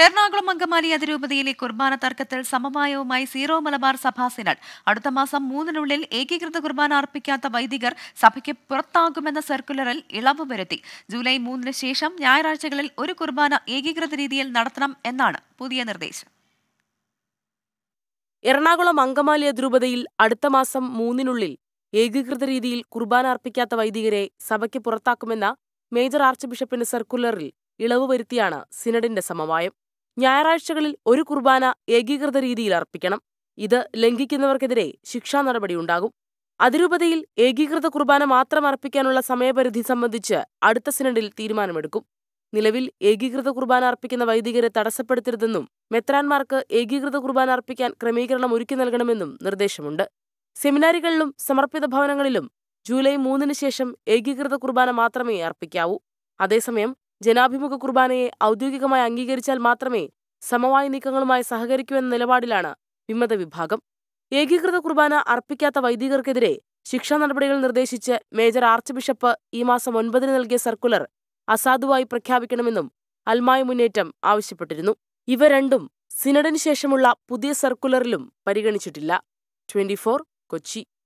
എറണാകുളം അങ്കമാലി അതിരൂപതയിലെ കുർബാന തർക്കത്തിൽ സമവായവുമായി സീറോ മലബാർ സഭാ സിനഡ് അടുത്ത മാസം മൂന്നിനുള്ളിൽ ഏകീകൃത കുർബാന അർപ്പിക്കാത്ത വൈദികർ സഭയ്ക്ക് പുറത്താകുമെന്ന സർക്കുലറിൽ ഇളവ് വരുത്തി ജൂലൈ മൂന്നിന് ശേഷം ഞായറാഴ്ചകളിൽ ഒരു കുർബാന ഏകീകൃത രീതിയിൽ നടത്തണം എന്നാണ് പുതിയ നിർദ്ദേശം എറണാകുളം അങ്കമാലി അതിരൂപതയിൽ അടുത്ത മാസം മൂന്നിനുള്ളിൽ ഏകീകൃത രീതിയിൽ കുർബാന അർപ്പിക്കാത്ത വൈദികരെ സഭയ്ക്ക് പുറത്താക്കുമെന്ന മേജർ ആർച്ച് ബിഷപ്പിന്റെ സർക്കുലറിൽ ഇളവ് വരുത്തിയാണ് സിനഡിന്റെ സമവായം ഞായറാഴ്ചകളിൽ ഒരു കുർബാന ഏകീകൃത രീതിയിൽ അർപ്പിക്കണം ഇത് ലംഘിക്കുന്നവർക്കെതിരെ ശിക്ഷാ നടപടിയുണ്ടാകും അതിരൂപതയിൽ ഏകീകൃത കുർബാന മാത്രം അർപ്പിക്കാനുള്ള സമയപരിധി സംബന്ധിച്ച് അടുത്ത സിനഡിൽ തീരുമാനമെടുക്കും നിലവിൽ ഏകീകൃത കുർബാന അർപ്പിക്കുന്ന വൈദികരെ തടസ്സപ്പെടുത്തരുതെന്നും മെത്രാൻമാർക്ക് ഏകീകൃത കുർബാന അർപ്പിക്കാൻ ക്രമീകരണം ഒരുക്കി നൽകണമെന്നും നിർദ്ദേശമുണ്ട് സെമിനാരികളിലും സമർപ്പിത ഭവനങ്ങളിലും ജൂലൈ മൂന്നിന് ശേഷം ഏകീകൃത കുർബാന മാത്രമേ അർപ്പിക്കാവൂ അതേസമയം ജനാഭിമുഖ കുർബാനയെ ഔദ്യോഗികമായി അംഗീകരിച്ചാൽ മാത്രമേ സമവായ നീക്കങ്ങളുമായി സഹകരിക്കൂ എന്ന നിലപാടിലാണ് വിമത വിഭാഗം ഏകീകൃത കുർബാന അർപ്പിക്കാത്ത വൈദികർക്കെതിരെ ശിക്ഷാ നടപടികൾ നിർദ്ദേശിച്ച് മേജർ ആർച്ച് ബിഷപ്പ് ഈ മാസം ഒൻപതിന് നൽകിയ സർക്കുലർ അസാധുവായി പ്രഖ്യാപിക്കണമെന്നും അൽമായ മുന്നേറ്റം ആവശ്യപ്പെട്ടിരുന്നു ഇവ രണ്ടും സിനഡിന് ശേഷമുള്ള പുതിയ സർക്കുലറിലും പരിഗണിച്ചിട്ടില്ല ട്വന്റി കൊച്ചി